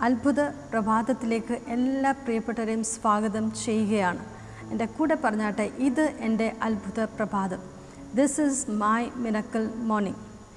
അത്ഭുത പ്രഭാതത്തിലേക്ക് എല്ലാ പ്രിയപ്പെട്ടവരെയും സ്വാഗതം ചെയ്യുകയാണ് എൻ്റെ കൂടെ പറഞ്ഞാട്ടെ ഇത് എൻ്റെ അത്ഭുത പ്രഭാതം this is my miracle morning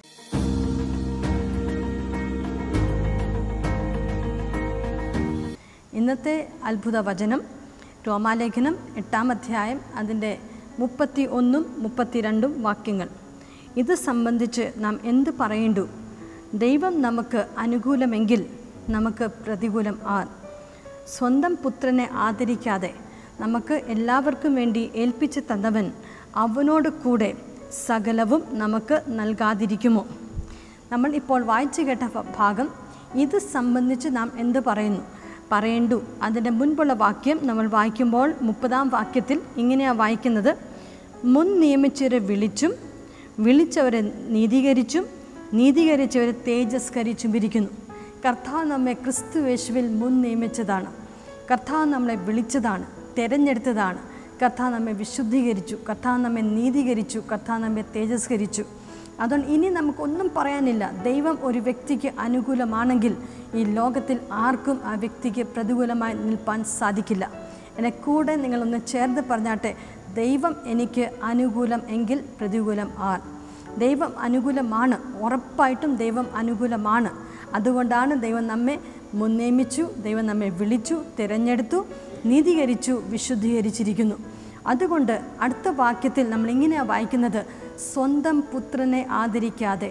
ഇന്നത്തെ അത്ഭുത വചനം റോമാലേഖനം എട്ടാം അധ്യായം അതിൻ്റെ മുപ്പത്തി ഒന്നും മുപ്പത്തിരണ്ടും വാക്യങ്ങൾ ഇത് സംബന്ധിച്ച് നാം എന്ത് പറയേണ്ടു ദൈവം നമുക്ക് അനുകൂലമെങ്കിൽ നമുക്ക് പ്രതികൂലം ആർ സ്വന്തം പുത്രനെ ആദരിക്കാതെ നമുക്ക് എല്ലാവർക്കും വേണ്ടി ഏൽപ്പിച്ച് തന്നവൻ അവനോട് കൂടെ സകലവും നമുക്ക് നൽകാതിരിക്കുമോ നമ്മൾ ഇപ്പോൾ വായിച്ചു കേട്ട ഭ- ഭാഗം ഇത് സംബന്ധിച്ച് നാം എന്ത് പറയുന്നു പറയേണ്ടു അതിൻ്റെ മുൻപുള്ള വാക്യം നമ്മൾ വായിക്കുമ്പോൾ മുപ്പതാം വാക്യത്തിൽ ഇങ്ങനെയാണ് വായിക്കുന്നത് മുൻ നിയമിച്ചവരെ വിളിച്ചും വിളിച്ചവരെ നീതീകരിച്ചും നീതീകരിച്ചവരെ തേജസ്കരിച്ചും ഇരിക്കുന്നു കർത്താവ് നമ്മെ ക്രിസ്തു യേശുവിൽ മുൻ നിയമിച്ചതാണ് കർത്താവ് നമ്മളെ വിളിച്ചതാണ് തിരഞ്ഞെടുത്തതാണ് കർത്താവ് നമ്മെ വിശുദ്ധീകരിച്ചു കർത്താവ് നമ്മെ നീതീകരിച്ചു കർത്താവ് നമ്മെ തേജസ്കരിച്ചു അതുകൊണ്ട് ഇനി നമുക്കൊന്നും പറയാനില്ല ദൈവം ഒരു വ്യക്തിക്ക് അനുകൂലമാണെങ്കിൽ ഈ ലോകത്തിൽ ആർക്കും ആ വ്യക്തിക്ക് പ്രതികൂലമായി നിൽപ്പാൻ സാധിക്കില്ല എന്നെ കൂടെ നിങ്ങളൊന്ന് ചേർത്ത് പറഞ്ഞാട്ടെ ദൈവം എനിക്ക് അനുകൂലം എങ്കിൽ പ്രതികൂലം ആർ ദൈവം അനുകൂലമാണ് ഉറപ്പായിട്ടും ദൈവം അനുകൂലമാണ് അതുകൊണ്ടാണ് ദൈവം നമ്മെ മുൻനിയമിച്ചു ദൈവം നമ്മെ വിളിച്ചു തിരഞ്ഞെടുത്തു നീതീകരിച്ചു വിശുദ്ധീകരിച്ചിരിക്കുന്നു അതുകൊണ്ട് അടുത്ത വാക്യത്തിൽ നമ്മൾ ഇങ്ങനെയാണ് വായിക്കുന്നത് സ്വന്തം പുത്രനെ ആദരിക്കാതെ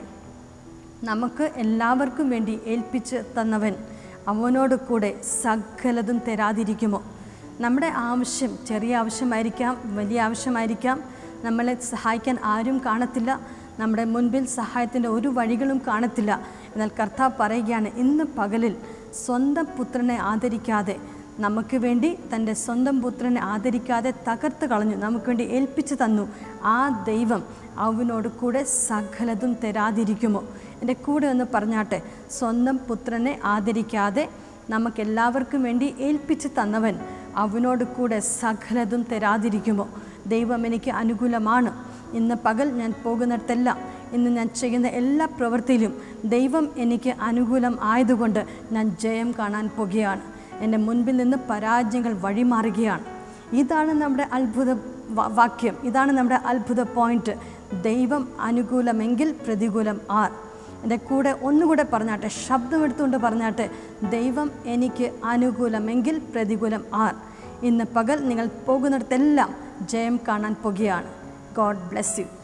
നമുക്ക് എല്ലാവർക്കും വേണ്ടി ഏൽപ്പിച്ച് തന്നവൻ അവനോട് കൂടെ സകലതും തരാതിരിക്കുമോ നമ്മുടെ ആവശ്യം ചെറിയ ആവശ്യമായിരിക്കാം വലിയ ആവശ്യമായിരിക്കാം നമ്മളെ സഹായിക്കാൻ ആരും കാണത്തില്ല നമ്മുടെ മുൻപിൽ സഹായത്തിൻ്റെ ഒരു വഴികളും കാണത്തില്ല എന്നാൽ കർത്താവ് പറയുകയാണ് ഇന്ന് പകലിൽ സ്വന്തം പുത്രനെ ആദരിക്കാതെ നമുക്ക് വേണ്ടി തൻ്റെ സ്വന്തം പുത്രനെ ആദരിക്കാതെ തകർത്ത് കളഞ്ഞു നമുക്ക് വേണ്ടി ഏൽപ്പിച്ചു തന്നു ആ ദൈവം അവനോട് കൂടെ സകലതും തരാതിരിക്കുമോ എൻ്റെ കൂടെ ഒന്ന് പറഞ്ഞാട്ടെ സ്വന്തം പുത്രനെ ആദരിക്കാതെ നമുക്കെല്ലാവർക്കും വേണ്ടി ഏൽപ്പിച്ചു തന്നവൻ അവനോട് കൂടെ സകലതും തരാതിരിക്കുമോ ദൈവം എനിക്ക് അനുകൂലമാണ് ഇന്ന് പകൽ ഞാൻ പോകുന്നിടത്തെല്ലാം ഇന്ന് ഞാൻ ചെയ്യുന്ന എല്ലാ പ്രവൃത്തിയിലും ദൈവം എനിക്ക് അനുകൂലം ആയതുകൊണ്ട് ഞാൻ ജയം കാണാൻ പോകുകയാണ് എൻ്റെ മുൻപിൽ നിന്ന് പരാജയങ്ങൾ വഴിമാറുകയാണ് ഇതാണ് നമ്മുടെ അത്ഭുത വ- വാക്യം ഇതാണ് നമ്മുടെ അത്ഭുത പോയിന്റ് ദൈവം അനുകൂലമെങ്കിൽ പ്രതികൂലം ആർ എൻ്റെ കൂടെ ഒന്നുകൂടെ പറഞ്ഞാട്ടെ ശബ്ദമെടുത്തുകൊണ്ട് പറഞ്ഞാട്ടെ ദൈവം എനിക്ക് അനുകൂലമെങ്കിൽ പ്രതികൂലം ആർ ഇന്ന് പകൽ നിങ്ങൾ പോകുന്നിടത്തെല്ലാം ജയം കാണാൻ പോകുകയാണ് ഗോഡ് ബ്ലെസ് യു